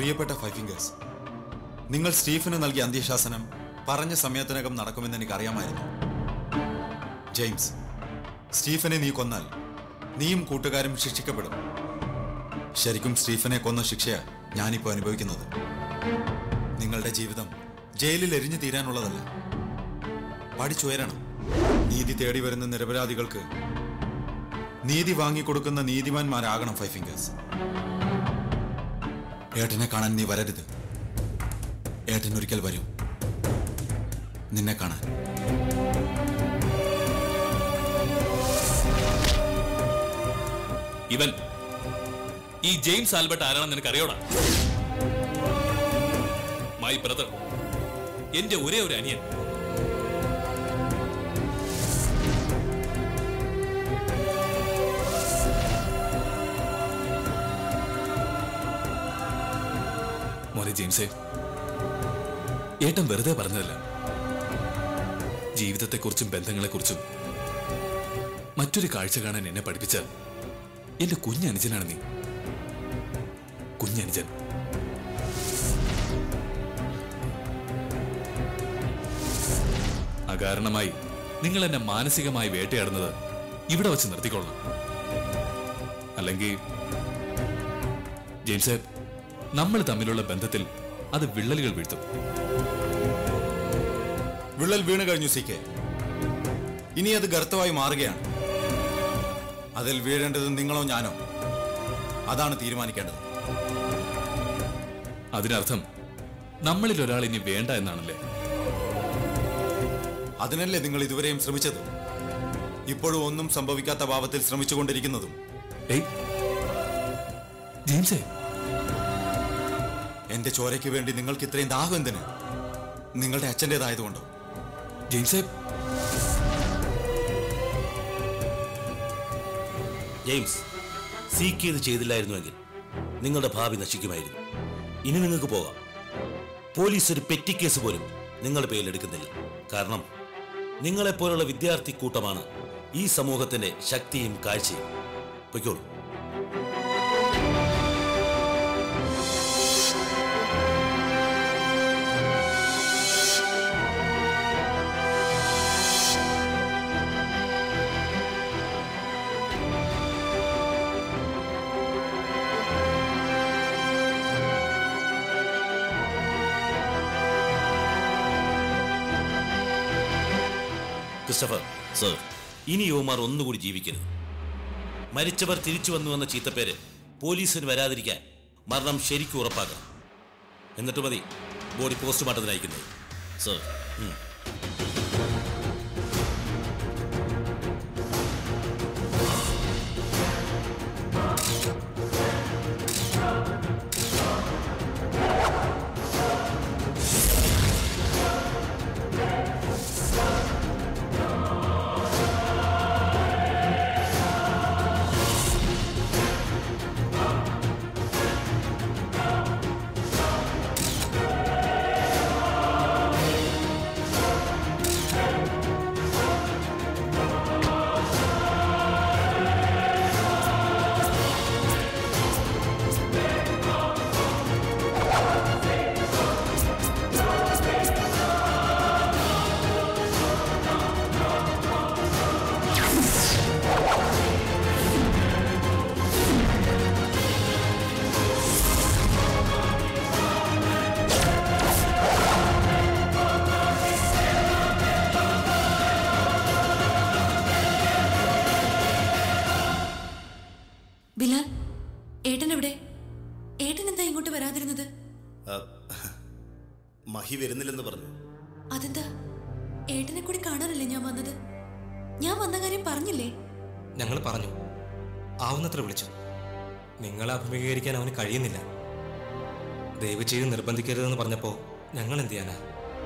പ്രിയപ്പെട്ട five fingers നിങ്ങൾ Stephen നൽകിയ അന്ത്യശാസനം പറഞ്ഞ സമയത്തിനകം നടക്കുമെന്ന് എനിക്കറിയാമായിരുന്നു ജെയിംസ് സ്റ്റീഫനെ നീ കൊന്നാൽ നീയും കൂട്ടുകാരും ശിക്ഷിക്കപ്പെടും ശരിക്കും സ്റ്റീഫനെ കൊന്ന ശിക്ഷയാ ഞാനിപ്പോൾ അനുഭവിക്കുന്നത് നിങ്ങളുടെ ജീവിതം ജയിലിൽ എരിഞ്ഞു തീരാനുള്ളതല്ല പഠിച്ചുയരണം നീതി തേടി വരുന്ന നിരപരാധികൾക്ക് നീതി വാങ്ങിക്കൊടുക്കുന്ന നീതിമാന്മാരാകണം ഫൈവ് ഫിംഗേഴ്സ് ഏട്ടനെ കാണാൻ നീ വരരുത് ഏട്ടൻ ഒരിക്കൽ വരും നിന്നെ കാണാൻ ഇവൻ ഈ ജെയിംസ് ആൽബർട്ട് ആരാണെന്ന് നിനക്ക് അറിയോടാ മൈ ബ്രദർ എന്റെ ഒരേ ഒരു അനിയൻ മോനെ ജെയിംസേ ഏട്ടൻ വെറുതെ പറഞ്ഞതല്ല ജീവിതത്തെക്കുറിച്ചും ബന്ധങ്ങളെക്കുറിച്ചും മറ്റൊരു കാഴ്ച കാണാൻ എന്നെ പഠിപ്പിച്ച എന്റെ കുഞ്ഞനുജനാണ് നീ കുഞ്ഞനുജൻ അകാരണമായി നിങ്ങൾ എന്നെ മാനസികമായി വേട്ടയാടുന്നത് ഇവിടെ വച്ച് നിർത്തിക്കൊള്ളണം അല്ലെങ്കിൽ ജെയിംസേ നമ്മൾ തമ്മിലുള്ള ബന്ധത്തിൽ അത് വിള്ളലുകൾ വീഴ്ത്തും വിള്ളൽ വീണ് കഴിഞ്ഞു സി കെ ഇനി അത് ഗർത്തമായി മാറുകയാണ് അതിൽ വീഴേണ്ടത് നിങ്ങളോ ഞാനോ അതാണ് തീരുമാനിക്കേണ്ടത് അതിനർത്ഥം നമ്മളിൽ ഒരാൾ ഇനി വേണ്ട എന്നാണല്ലേ അതിനല്ലേ നിങ്ങൾ ഇതുവരെയും ശ്രമിച്ചത് ഇപ്പോഴും ഒന്നും സംഭവിക്കാത്ത ഭാവത്തിൽ ശ്രമിച്ചുകൊണ്ടിരിക്കുന്നതും ഏയ് ജെയിംസേ എന്റെ ചോരയ്ക്ക് വേണ്ടി നിങ്ങൾക്ക് ഇത്രയും ദാഹം എന്തിന് നിങ്ങളുടെ അച്ഛൻ്റെതായതുകൊണ്ടോ ജെയിംസേ ജെയിംസ് സീക്ക് ഇത് ചെയ്തില്ലായിരുന്നുവെങ്കിൽ നിങ്ങളുടെ ഭാവി നശിക്കുമായിരുന്നു ഇനി നിങ്ങൾക്ക് പോകാം പോലീസ് ഒരു പെറ്റി കേസ് പോലും നിങ്ങളുടെ പേരിൽ എടുക്കുന്നില്ല കാരണം നിങ്ങളെപ്പോലുള്ള വിദ്യാർത്ഥി കൂട്ടമാണ് ഈ സമൂഹത്തിന്റെ ശക്തിയും കാഴ്ചയും പൊയ്ക്കോളൂ ക്രിസ്റ്റഫർ സർ ഇനി യുവമാർ ഒന്നുകൂടി ജീവിക്കരുത് മരിച്ചവർ തിരിച്ചു വന്നു എന്ന ചീത്തപ്പേര് പോലീസിന് വരാതിരിക്കാൻ മരണം ശരിക്കും ഉറപ്പാക്കണം എന്നിട്ട് മതി ബോഡി പോസ്റ്റ്മോർട്ടത്തിന് അയക്കുന്നത് സർ ഉം. ബിലാൽ ഏട്ടൻ എവിടെ ഏട്ടൻ എന്താ ഇങ്ങോട്ട് വരാതിരുന്നത് ആ, മഹി വരുന്നില്ലെന്ന് പറഞ്ഞു അതെന്താ ഏട്ടനെ കൂടി കാണാനല്ലേ ഞാൻ വന്നത് ഞാൻ വന്ന കാര്യം പറഞ്ഞില്ലേ ഞങ്ങൾ പറഞ്ഞു ആവുന്നത്ര വിളിച്ചു നിങ്ങളെ അഭിമുഖീകരിക്കാൻ അവന് കഴിയുന്നില്ല ദയവ് ചെയ്ത് നിർബന്ധിക്കരുതെന്ന് പറഞ്ഞപ്പോൾ ഞങ്ങൾ എന്ത് ചെയ്യാനാ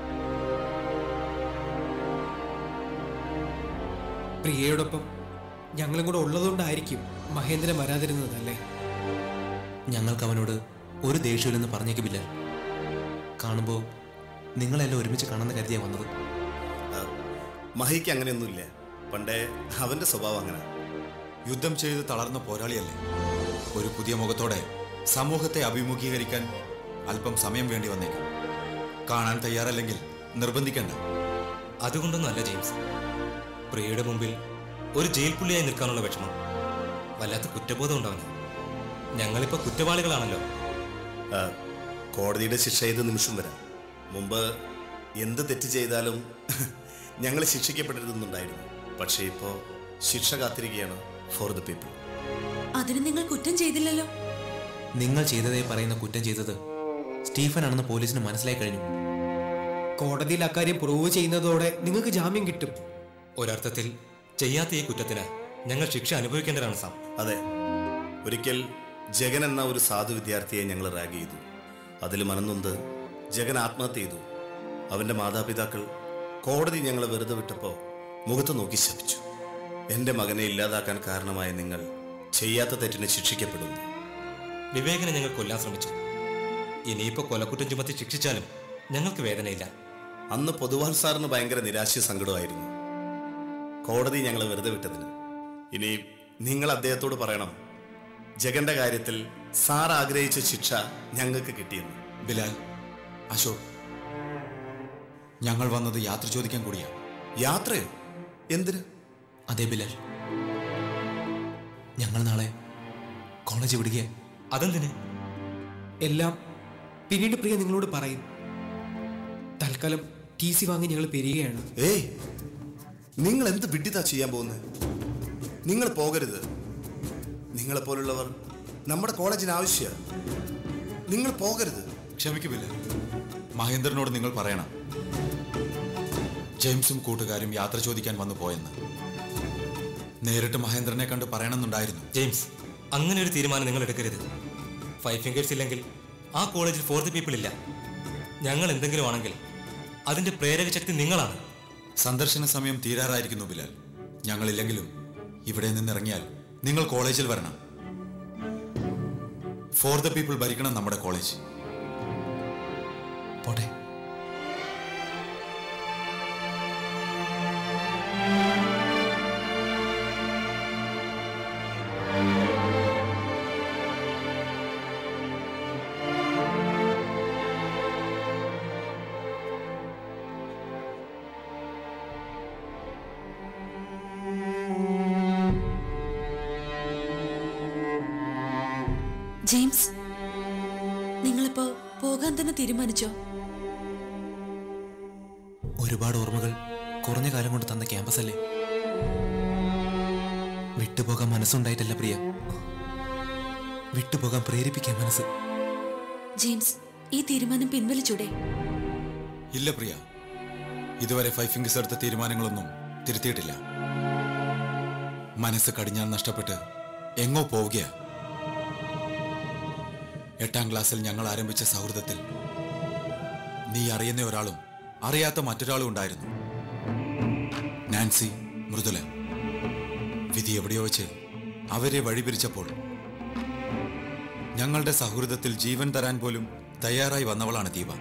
പ്രിയയോടൊപ്പം ഞങ്ങളും കൂടെ ഉള്ളതുകൊണ്ടായിരിക്കും മഹേന്ദ്രൻ വരാതിരുന്നത് അല്ലേ ഞങ്ങൾക്ക് അവനോട് ഒരു ദേഷ്യമില്ലെന്ന് പറഞ്ഞേക്ക് ബില്ലാൽ കാണുമ്പോൾ നിങ്ങളെല്ലാം ഒരുമിച്ച് കാണുന്ന കരുതിയാ വന്നത് ആ, മഹിക്ക് അങ്ങനെയൊന്നുമില്ല പണ്ടേ അവന്റെ സ്വഭാവം അങ്ങനെ യുദ്ധം ചെയ്ത് തളർന്ന പോരാളിയല്ലേ ഒരു പുതിയ മുഖത്തോടെ സമൂഹത്തെ അഭിമുഖീകരിക്കാൻ അല്പം സമയം വേണ്ടി വന്നേക്കാം കാണാൻ തയ്യാറല്ലെങ്കിൽ നിർബന്ധിക്കണ്ട അതുകൊണ്ടൊന്നുമല്ല ജെയിംസ് പ്രിയയുടെ മുമ്പിൽ ഒരു ജയിൽ പുള്ളിയായി നിൽക്കാനുള്ള വിഷമം വല്ലാത്ത കുറ്റബോധം ഉണ്ടാവുന്നു ഞങ്ങളിപ്പോ കുറ്റവാളികളാണല്ലോ ആ, കോടതിയുടെ ശിക്ഷ ഏത് നിമിഷം വരാം മുമ്പ് എന്ത് തെറ്റ് ചെയ്താലും ഞങ്ങൾ ശിക്ഷിക്കപ്പെട്ടിരുന്നുണ്ടായിരുന്നു പക്ഷേ ഇപ്പോൾ ശിക്ഷ കാത്തിരിക്കുകയാണ് ഫോർ ദ പീപ്പിൾ അതിന് നിങ്ങൾ കുറ്റം ചെയ്തില്ലല്ലോ നിങ്ങൾ ചെയ്തതേ പറയുന്ന കുറ്റം ചെയ്തത് സ്റ്റീഫൻ ആണെന്ന് പോലീസിന് മനസ്സിലായി കഴിഞ്ഞു കോടതിയിൽ അക്കാര്യം പ്രൂവ് ചെയ്യുന്നതോടെ നിങ്ങൾക്ക് ജാമ്യം കിട്ടും ഒരർത്ഥത്തിൽ ചെയ്യാത്ത ഈ കുറ്റത്തിന് ഞങ്ങൾ ശിക്ഷ അനുഭവിക്കേണ്ടതാണ് സാം അതെ ഒരിക്കൽ ജഗൻ എന്ന ഒരു സാധു വിദ്യാർത്ഥിയെ ഞങ്ങൾ റാഗ് ചെയ്തു അതിൽ മനന്നൊന്ത് ജഗൻ ആത്മഹത്യ ചെയ്തു അവൻ്റെ മാതാപിതാക്കൾ കോടതി ഞങ്ങളെ വെറുതെ വിട്ടപ്പോൾ മുഖത്ത് നോക്കി ശപിച്ചു എൻ്റെ മകനെ ഇല്ലാതാക്കാൻ കാരണമായ നിങ്ങൾ ചെയ്യാത്ത തെറ്റിന് ശിക്ഷിക്കപ്പെടുന്നു വിവേകനെ ഞങ്ങൾ കൊല്ലാൻ ശ്രമിച്ചു ഇനിയിപ്പോ കൊലക്കുറ്റം ചുമത്തി ശിക്ഷിച്ചാലും ഞങ്ങൾക്ക് വേദനയില്ല അന്ന് പൊതുവാൾ സാറിന് ഭയങ്കര നിരാശ സങ്കടമായിരുന്നു കോടതി ഞങ്ങളെ വെറുതെ വിട്ടതിന് ഇനി നിങ്ങൾ അദ്ദേഹത്തോട് പറയണം ജഗന്റെ കാര്യത്തിൽ സാർ ആഗ്രഹിച്ച ശിക്ഷ ഞങ്ങൾക്ക് കിട്ടിയെന്ന് ബിലാൽ അശോക് ഞങ്ങൾ വന്നത് യാത്ര ചോദിക്കാൻ കൂടിയാ യാത്രയോ എന്തിന് അതേ ബിലാൽ ഞങ്ങൾ നാളെ കോളേജ് വിടുകയാ അതെന്തിന് എല്ലാം പിന്നീട് പ്രിയ നിങ്ങളോട് പറയും തൽക്കാലം ടി സി വാങ്ങി ഞങ്ങൾ പെരികയാണ് ഏയ് നിങ്ങൾ എന്ത് വിഡ്ഢിതാ ചെയ്യാൻ പോകുന്നത് നിങ്ങൾ പോകരുത് നിങ്ങളെപ്പോലുള്ളവർ നമ്മുടെ കോളേജിന് ആവശ്യമാണ് നിങ്ങൾ പോകരുത് ക്ഷമിക്കുമില്ല മഹേന്ദ്രനോട് നിങ്ങൾ പറയണം ജെയിംസും കൂട്ടുകാരും യാത്ര ചോദിക്കാൻ വന്നു പോയെന്ന് നേരിട്ട് മഹേന്ദ്രനെ കണ്ട് പറയണമെന്നുണ്ടായിരുന്നു ജെയിംസ് അങ്ങനെ ഒരു തീരുമാനം നിങ്ങൾ എടുക്കരുത് ഫൈവ് ഫിംഗേഴ്സ് ഇല്ലെങ്കിൽ ആ കോളേജിൽ ഫോർത്ത് പീപ്പിൾ ഇല്ല ഞങ്ങൾ എന്തെങ്കിലും ആണെങ്കിൽ അതിന്റെ പ്രേരക ശക്തി നിങ്ങളാണ് സന്ദർശന സമയം തീരാറായിരിക്കുന്നു ബിലാൽ ഞങ്ങളില്ലെങ്കിലും ഇവിടെ നിന്നിറങ്ങിയാൽ നിങ്ങൾ കോളേജിൽ വരണം ഫോർ ദ പീപ്പിൾ ഭരിക്കണം നമ്മുടെ കോളേജ് പോട്ടെ ജെയിംസ് നിങ്ങളിപ്പോ പോകാൻ തന്നെ തീരുമാനിച്ചോ ഒരുപാട് ഓർമ്മകൾ കുറഞ്ഞ കാലം കൊണ്ട് തന്ന ക്യാമ്പസ് അല്ലേ വിട്ടുപോകാൻ മനസ്സുണ്ടായിട്ടല്ല പ്രിയ വിട്ടുപോകാൻ പ്രേരിപ്പിക്കാൻ മനസ്സ് ജെയിംസ് ഈ തീരുമാനം പിൻവലിച്ചൂടെ ഇല്ല പ്രിയ ഇതുവരെ ഫൈവ് ഫിംഗേഴ്സ് എടുത്ത തീരുമാനങ്ങളൊന്നും തിരുത്തിയിട്ടില്ല മനസ്സ് കടിഞ്ഞാൻ നഷ്ടപ്പെട്ട് എങ്ങോ പോവുകയാ എട്ടാം ക്ലാസ്സിൽ ഞങ്ങൾ ആരംഭിച്ച സൗഹൃദത്തിൽ നീ അറിയുന്ന ഒരാളും അറിയാത്ത മറ്റൊരാളും ഉണ്ടായിരുന്നു നാൻസി മൃദുല വിധി എവിടെയോ വെച്ച് അവരെ വഴിപിരിച്ചപ്പോൾ ഞങ്ങളുടെ സൗഹൃദത്തിൽ ജീവൻ തരാൻ പോലും തയ്യാറായി വന്നവളാണ് ദീപ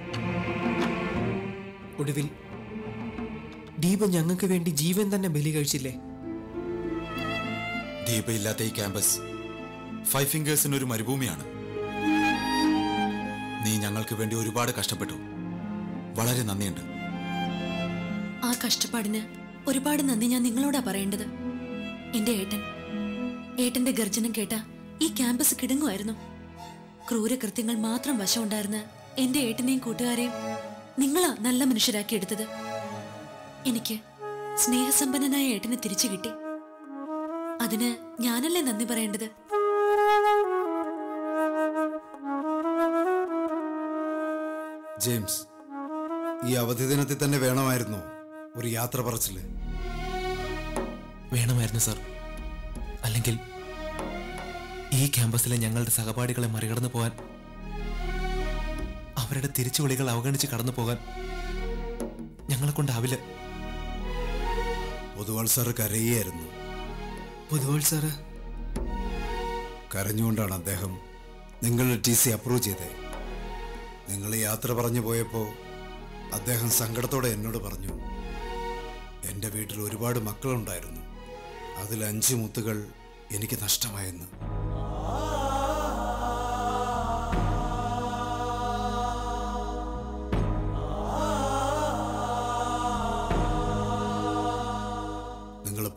ഒടുവിൽ ദീപ ഞങ്ങൾക്ക് വേണ്ടി ജീവൻ തന്നെ ബലി കഴിച്ചില്ലേ ദീപയില്ലാത്ത ഈ ക്യാമ്പസ് ഫൈവ് ഫിംഗേഴ്സിന് ഒരു മരുഭൂമിയാണ് നീ ഞങ്ങൾക്ക് വേണ്ടി ഒരുപാട് കഷ്ടപ്പെട്ടു വളരെ നന്ദിയുണ്ട് ആ കഷ്ടപ്പാടിന് ഒരുപാട് നന്ദി ഞാൻ നിങ്ങളോടാ പറയേണ്ടത് എന്റെ ഏട്ടൻ ഏട്ടന്റെ ഗർജനം കേട്ട ഈ ക്യാമ്പസ് കിടങ്ങുമായിരുന്നു ക്രൂരകൃത്യങ്ങൾ മാത്രം വശമുണ്ടായിരുന്ന എന്റെ ഏട്ടനെയും കൂട്ടുകാരെയും നിങ്ങളാ നല്ല മനുഷ്യരാക്കി എടുത്തത് എനിക്ക് സ്നേഹസമ്പന്നനായ ഏട്ടനെ തിരിച്ചു കിട്ടി അതിന് ഞാനല്ലേ നന്ദി പറയേണ്ടത് ജെയിംസ് ഈ അവധി ദിനത്തിൽ തന്നെ വേണമായിരുന്നു ഒരു യാത്ര പറച്ചില് വേണമായിരുന്നു സർ അല്ലെങ്കിൽ ഈ ക്യാമ്പസിലെ ഞങ്ങളുടെ സഹപാഠികളെ മറികടന്നു പോകാൻ അവരുടെ തിരിച്ചുവിളികൾ അവഗണിച്ച് കടന്നു പോകാൻ ഞങ്ങളെ കൊണ്ടാവില്ല പൊതുവാൾ സാറ് കരയുകയായിരുന്നു പൊതുവാൾ സാറ് കരഞ്ഞുകൊണ്ടാണ് അദ്ദേഹം നിങ്ങളുടെ ടി സി അപ്രൂവ് ചെയ്തത് നിങ്ങൾ യാത്ര പറഞ്ഞു പോയപ്പോൾ അദ്ദേഹം സങ്കടത്തോടെ എന്നോട് പറഞ്ഞു എൻ്റെ വീട്ടിൽ ഒരുപാട് മക്കളുണ്ടായിരുന്നു അതിൽ അഞ്ച് മുത്തുകൾ എനിക്ക് നഷ്ടമായെന്ന്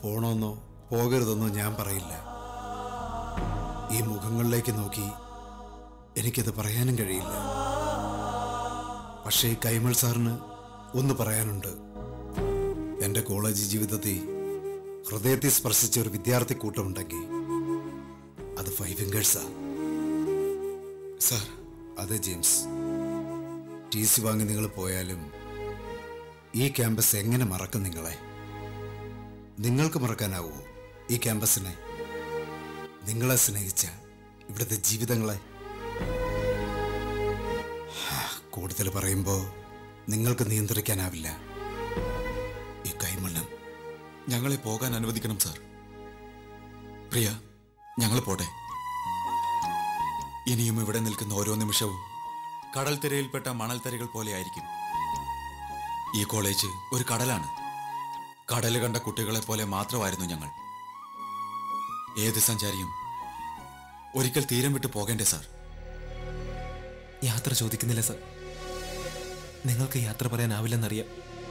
പോണോന്നോ പോകരുതെന്നോ ഞാൻ പറയില്ല ഈ മുഖങ്ങളിലേക്ക് നോക്കി എനിക്കത് പറയാനും കഴിയില്ല പക്ഷേ ഈ കൈമൾ സാറിന് ഒന്ന് പറയാനുണ്ട് എൻ്റെ കോളേജ് ജീവിതത്തിൽ ഹൃദയത്തെ സ്പർശിച്ച ഒരു വിദ്യാർത്ഥി കൂട്ടമുണ്ടെങ്കിൽ അത് ഫൈവ് ഫിംഗേഴ്സാ സാർ അതെ ജെയിംസ് ടി സി വാങ്ങി നിങ്ങൾ പോയാലും ഈ ക്യാമ്പസ് എങ്ങനെ മറക്കും നിങ്ങളെ നിങ്ങൾക്ക് മറക്കാനാവൂ ഈ ക്യാമ്പസിനെ നിങ്ങളെ സ്നേഹിച്ച ഇവിടുത്തെ ജീവിതങ്ങളെ ഹാ, കൂടുതൽ പറയുമ്പോൾ നിങ്ങൾക്ക് നിയന്ത്രിക്കാനാവില്ല ഈ കൈമണ്ണം ഞങ്ങളെ പോകാൻ അനുവദിക്കണം സാർ പ്രിയ ഞങ്ങൾ പോട്ടെ ഇനിയും ഇവിടെ നിൽക്കുന്ന ഓരോ നിമിഷവും കടൽ തിരയിൽപ്പെട്ട മണൽത്തരകൾ പോലെയായിരിക്കും ഈ കോളേജ് ഒരു കടലാണ് കടൽ കണ്ട കുട്ടികളെ പോലെ മാത്രമായിരുന്നു ഞങ്ങൾ ഏത് സഞ്ചാരിയും ഒരിക്കൽ തീരം വിട്ട് പോകേണ്ടേ സാർ യാത്ര ചോദിക്കുന്നില്ല സർ നിങ്ങൾക്ക് യാത്ര പറയാനാവില്ലെന്നറിയാം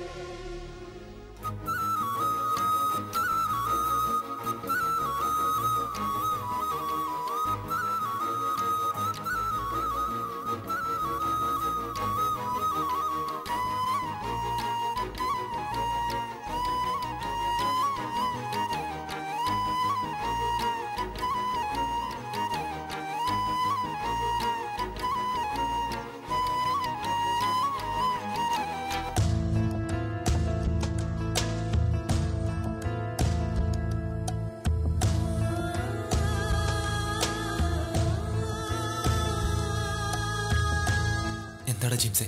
എന്താടാ ജിംസേ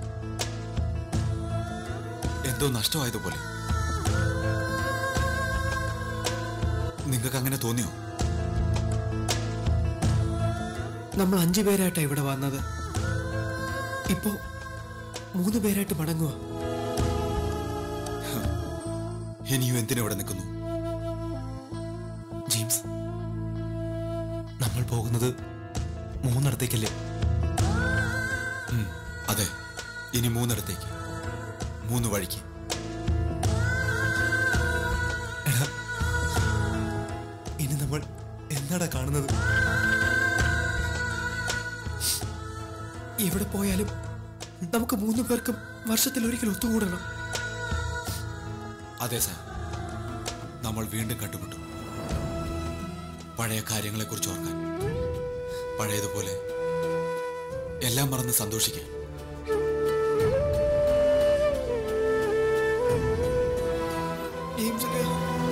എന്തോ നഷ്ടമായതുപോലെ നിങ്ങൾക്ക് അങ്ങനെ തോന്നിയോ നമ്മൾ അഞ്ചു പേരായിട്ടാ ഇവിടെ വന്നത് ഇപ്പോ മൂന്ന് പേരായിട്ട് മടങ്ങുക ഇനിയും എന്തിനിവിടെ നിൽക്കുന്നു ജെയിംസ് നമ്മൾ പോകുന്നത് മൂന്നിടത്തേക്കല്ലേ ഉം, അതെ ഇനി മൂന്നിടത്തേക്ക് മൂന്ന് വഴിക്ക് എടാ ഇനി നമ്മൾ എന്താടാ കാണുന്നത് എവിടെ പോയാലും നമുക്ക് മൂന്ന് പേർക്കും വർഷത്തിൽ ഒരിക്കൽ ഒത്തുകൂടണം അതെ സാർ നമ്മൾ വീണ്ടും കണ്ടുമുട്ടും പഴയ കാര്യങ്ങളെക്കുറിച്ച് ഓർക്കാൻ പഴയതുപോലെ എല്ലാം മറന്ന് സന്തോഷിക്കാൻ ജെയിംസിന്റെ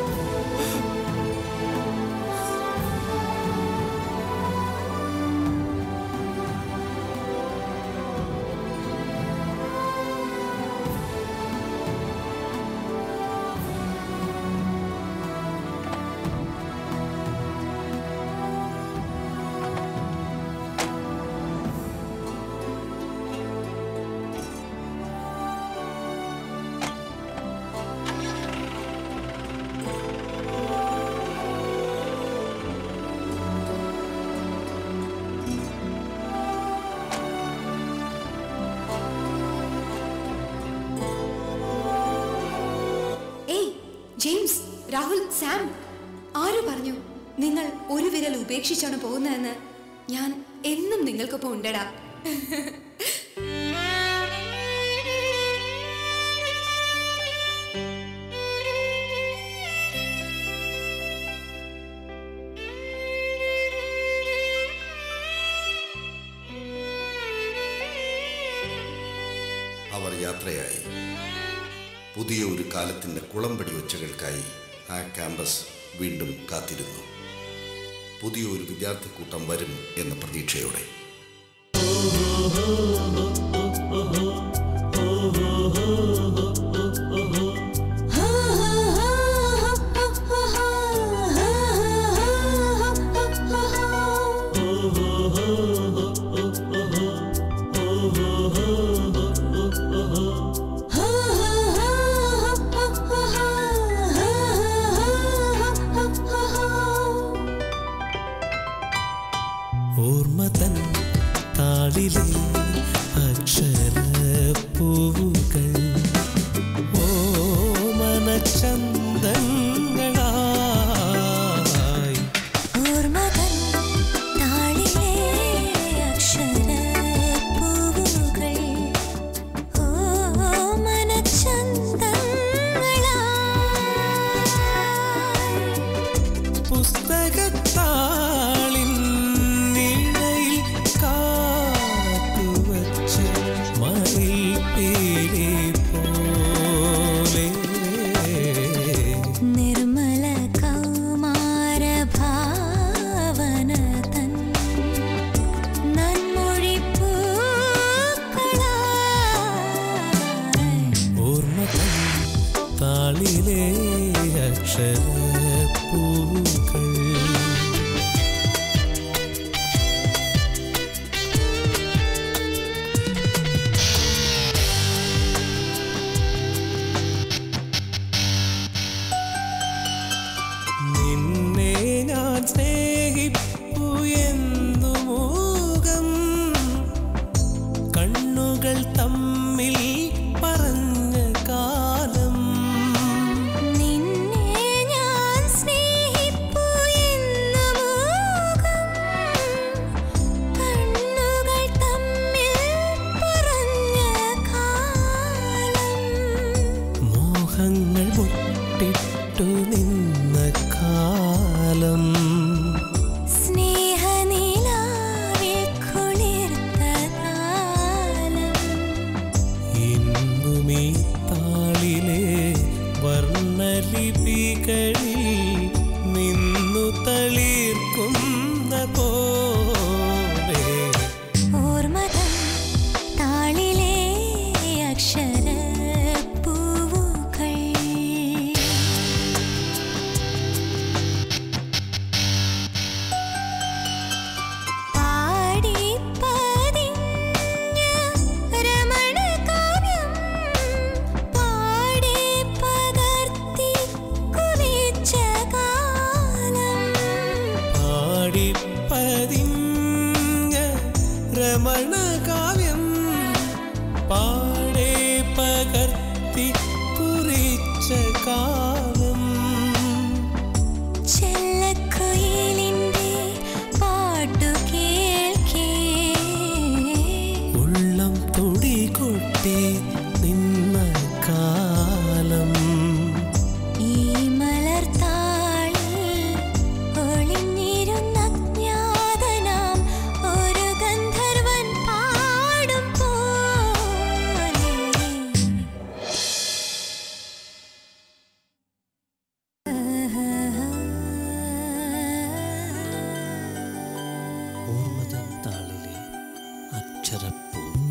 ഏയ് ജെയിംസ് രാഹുൽ സാം ആര് പറഞ്ഞു നിങ്ങൾ ഒരു വിരൽ ഉപേക്ഷിച്ചാണ് പോകുന്നതെന്ന് ഞാൻ എന്നും നിങ്ങൾക്കൊപ്പം ഉണ്ടടാ അവർ യാത്രയായി പുതിയ ഒരു കാലത്തിൻ്റെ കുളമ്പടി ഒച്ചകൾക്കായി ആ ക്യാമ്പസ് വീണ്ടും കാത്തിരുന്നു പുതിയ ഒരു വിദ്യാർത്ഥി കൂട്ടം വരും എന്ന പ്രതീക്ഷയോടെ ഓർമ്മ തൻ താളിലെ അക്ഷ കണ്ണുകൾ തമ്മിൽ പറഞ്ഞ കാലം നിന്നെ ഞാൻ സ്നേഹിപ്പു എന്ന മോഹം കണ്ണുകൾ തമ്മിൽ പറഞ്ഞ കാലം മോഹങ്ങൾ മുട്ടിട്ടു നിന്ന കാലം സ്നേഹനിലാവിൽ കുളിർത്ത കാലം ഇന്നും ഈ താളിലെ വർണ്ണലിപികളിൽ നിന്നു തളിർക്കുന്ന പോലെ ഓർമ്മകൾ താളിലെ അക്ഷരപ്പൂവുകൾ പാടി പതിഞ്ഞ രമണകാവ്യം പാടി പകർത്തി കുറിച്ച കാലം പാടിപ്പതിഞ്ഞ രമണകാവ്യം പാടെ പകർത്തി കുറിച്ച കാലം ചെല്ലക്കുയിലിന്റെ പാട്ടു കേൾക്കേ ഉള്ളം തുടി കൊട്ടി നിന്ന കാലം ഈ മലർത്താളിൽ ഒളിഞ്ഞിരുന്ന അജ്ഞാതനാം ഒരു ഗന്ധർവൻ പാടും പോലെ ഓർമ്മതൻ താളിലെ അക്ഷരപ്പൂക്കൾ